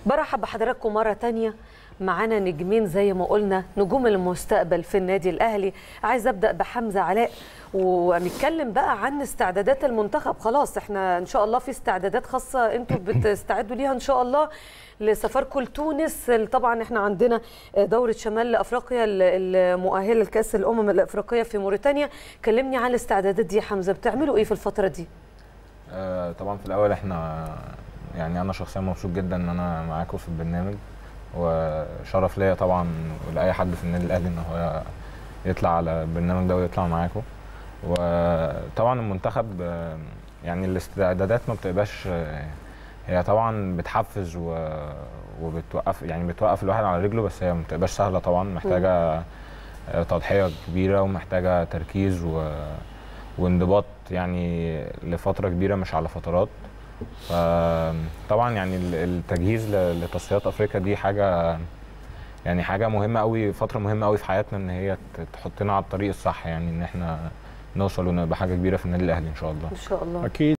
برحب بحضراتكم مرة تانية معانا نجمين زي ما قلنا نجوم المستقبل في النادي الأهلي عايز أبدأ بحمزة علاء ونتكلم بقى عن استعدادات المنتخب خلاص احنا إن شاء الله في استعدادات خاصة انتوا بتستعدوا ليها إن شاء الله لسفركم لتونس طبعا احنا عندنا دورة شمال أفريقيا المؤهلة لكأس الأمم الأفريقية في موريتانيا كلمني عن الاستعدادات دي يا حمزة بتعملوا إيه في الفترة دي؟ آه، طبعا في الاول احنا يعني انا شخصيا مبسوط جدا ان انا معاكم في البرنامج وشرف ليا طبعا ولاي حد في النادي الاهلي ان هو يطلع على البرنامج ده ويطلع معاكم وطبعا المنتخب آه، يعني الاستعدادات ما بتبقاش آه، هي طبعا بتحفز و... وبتوقف يعني بتوقف الواحد على رجله بس هي ما بتبقاش سهله طبعا محتاجه آه، تضحيه كبيره ومحتاجه تركيز و... وانضباط يعني لفتره كبيره مش على فترات فطبعا يعني ال- التجهيز ل- لتصفيات افريقيا دي حاجه يعني حاجه مهمه قوي فتره مهمه قوي في حياتنا ان هي ت- تحطنا على الطريق الصح يعني ان احنا نوصل ونبقى حاجه كبيره في النادي الاهلي ان شاء الله إن شاء الله اكيد